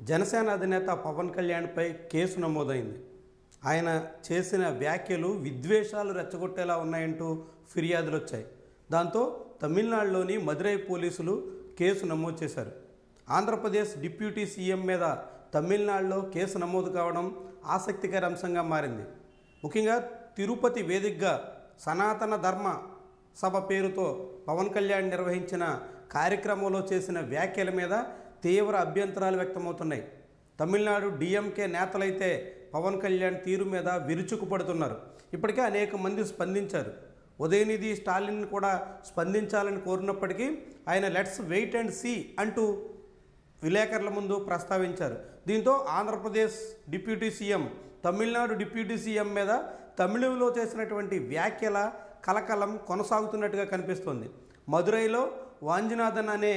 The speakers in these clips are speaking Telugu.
జనసేన అధినేత పవన్ కళ్యాణ్పై కేసు నమోదైంది ఆయన చేసిన వ్యాఖ్యలు విద్వేషాలు రెచ్చగొట్టేలా ఉన్నాయంటూ ఫిర్యాదులు వచ్చాయి దాంతో తమిళనాడులోని మదురై పోలీసులు కేసు నమోదు చేశారు ఆంధ్రప్రదేశ్ డిప్యూటీ సీఎం మీద తమిళనాడులో కేసు నమోదు కావడం ఆసక్తికర అంశంగా మారింది ముఖ్యంగా తిరుపతి వేదికగా సనాతన ధర్మ సభ పేరుతో పవన్ కళ్యాణ్ నిర్వహించిన కార్యక్రమంలో చేసిన వ్యాఖ్యల మీద తీవ్ర అభ్యంతరాలు వ్యక్తమవుతున్నాయి తమిళనాడు డిఎంకే నేతలైతే పవన్ కళ్యాణ్ తీరు మీద విరుచుకుపడుతున్నారు ఇప్పటికే అనేక మంది స్పందించారు ఉదయనిధి స్టాలిన్ కూడా స్పందించాలని కోరినప్పటికీ ఆయన లెట్స్ వెయిట్ అండ్ సీ అంటూ విలేకరుల ముందు ప్రస్తావించారు దీంతో Andhra Pradesh deputy CM Tamil Nadu deputy CM మీద తమిళంలో చేసినటువంటి వ్యాఖ్యల కలకలం కొనసాగుతున్నట్టుగా కనిపిస్తోంది మదురైలో వాంజినాథన్ అనే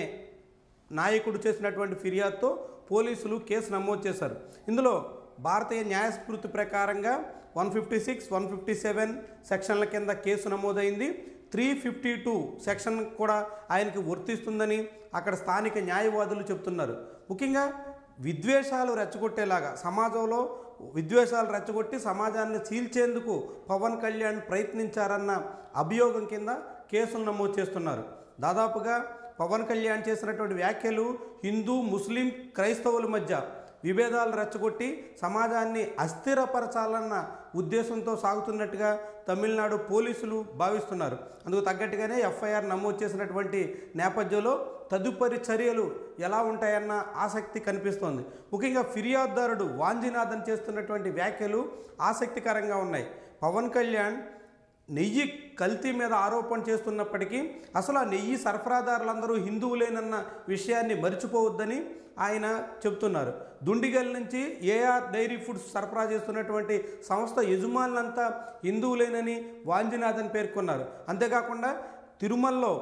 నాయకుడు చేసినటువంటి ఫిర్యాదుతో పోలీసులు కేసు నమోదు చేశారు ఇందులో భారతీయ న్యాయస్మృతి ప్రకారంగా one fifty six one fifty seven సెక్షన్ల కింద కేసు నమోదైంది త్రీ ఫిఫ్టీ టూ సెక్షన్ కూడా ఆయనకి వర్తిస్తుందని అక్కడ స్థానిక న్యాయవాదులు చెప్తున్నారు ముఖ్యంగా విద్వేషాలు రెచ్చగొట్టేలాగా సమాజంలో విద్వేషాలు రెచ్చగొట్టి సమాజాన్ని చీల్చేందుకు పవన్ కళ్యాణ్ ప్రయత్నించారన్న అభియోగం కింద కేసులు నమోదు చేస్తున్నారు దాదాపుగా పవన్ కళ్యాణ్ చేసినటువంటి వ్యాఖ్యలు హిందూ ముస్లిం క్రైస్తవుల మధ్య విభేదాలు రెచ్చగొట్టి సమాజాన్ని అస్థిరపరచాలన్న ఉద్దేశంతో సాగుతున్నట్టుగా తమిళనాడు పోలీసులు భావిస్తున్నారు అందుకు తగ్గట్టుగానే ఎఫ్ఐఆర్ నమోదు చేసినటువంటి నేపథ్యంలో తదుపరి చర్యలు ఎలా ఉంటాయన్న ఆసక్తి కనిపిస్తోంది ముఖ్యంగా ఫిర్యాదుదారుడు వాంజినాథన్ చేస్తున్నటువంటి వ్యాఖ్యలు ఆసక్తికరంగా ఉన్నాయి పవన్ కళ్యాణ్ నెయ్యి కల్తీ మీద ఆరోపణ చేస్తున్నప్పటికీ అసలు ఆ నెయ్యి సరఫరాదారులందరూ హిందువులేనన్న విషయాన్ని మర్చిపోవద్దని ఆయన చెప్తున్నారు దుండిగల్ నుంచి ఏఆర్ డైరీ ఫుడ్స్ సరఫరా చేస్తున్నటువంటి సంస్థ యజమానులంతా హిందువులేనని వాంజినాథన్ పేర్కొన్నారు అంతేకాకుండా తిరుమలలో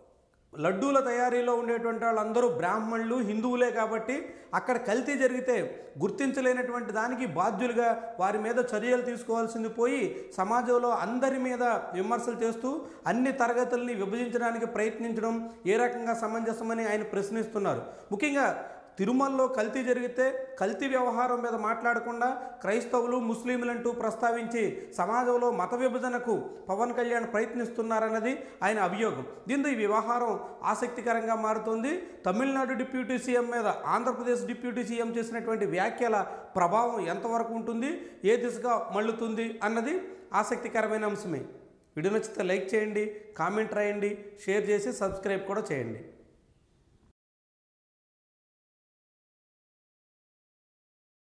లడ్డూల తయారీలో ఉండేటువంటి వాళ్ళందరూ బ్రాహ్మణులు హిందువులే కాబట్టి అక్కడ కల్తీ జరిగితే గుర్తించలేనటువంటి దానికి బాధ్యులుగా వారి మీద చర్యలు తీసుకోవాల్సింది పోయి సమాజంలో అందరి మీద విమర్శలు చేస్తూ అన్ని తరగతుల్ని విభజించడానికి ప్రయత్నించడం ఏ రకంగా సమంజసమని ఆయన ప్రశ్నిస్తున్నారు ముఖ్యంగా తిరుమలలో కల్తీ జరిగితే కల్తీ వ్యవహారం మీద మాట్లాడకుండా క్రైస్తవులు ముస్లింలంటూ ప్రస్తావించి సమాజంలో మత విభజనకు పవన్ కళ్యాణ్ ప్రయత్నిస్తున్నారన్నది ఆయన అభియోగం దీంతో ఈ వ్యవహారం ఆసక్తికరంగా మారుతోంది తమిళనాడు డిప్యూటీ సీఎం మీద ఆంధ్రప్రదేశ్ డిప్యూటీ సీఎం చేసినటువంటి వ్యాఖ్యల ప్రభావం ఎంతవరకు ఉంటుంది ఏ దిశగా మళ్ళుతుంది అన్నది ఆసక్తికరమైన అంశమే వీడియో నచ్చితే లైక్ చేయండి కామెంట్ రాయండి షేర్ చేసి సబ్స్క్రైబ్ కూడా చేయండి